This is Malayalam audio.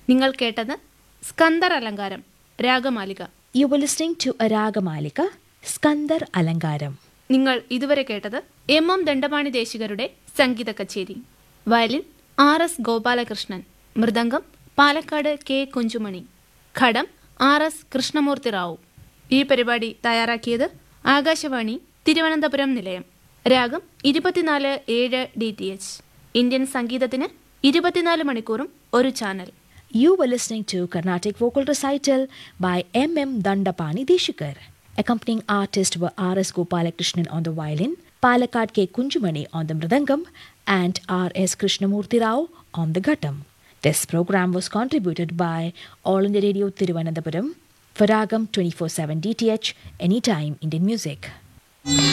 നിങ്ങൾ കേട്ടത് സ്കന്ദർ അലങ്കാരം ragamalika You were listening to a Ragamalika, Skandar Alangaram. നിങ്ങൾ ഇതുവരെ കേട്ടത് എം എം ദണ്ഡപാണി ദേശികരുടെ സംഗീത കച്ചേരി violin R S Gopalakrishnan mridangam Palakkad K Kunjumani ghatam R S Krishnamurthy Rao ഈ പരിപാടി തയ്യാറാക്കിയത് ആകാശവാണി തിരുവനന്തപുരം നിലയം രാഗം ഇരുപത്തിനാല് ഏഴ് ഡി ടി എച്ച് ഇന്ത്യൻ സംഗീതത്തിന് ഇരുപത്തിനാല് മണിക്കൂറും ഒരു channel You were listening to Carnatic Vocal Recital by M.M. Dandapani Deshikar. Accompanying artists were R.S. Gopalakrishnan on the violin, Palakkad K. Kunjumani on the mridangam, and R.S. Krishnamurti Rao on the ghattam. This program was contributed by All India Radio Thiruvananthapuram for Ragam 24-7 DTH, Anytime Indian Music.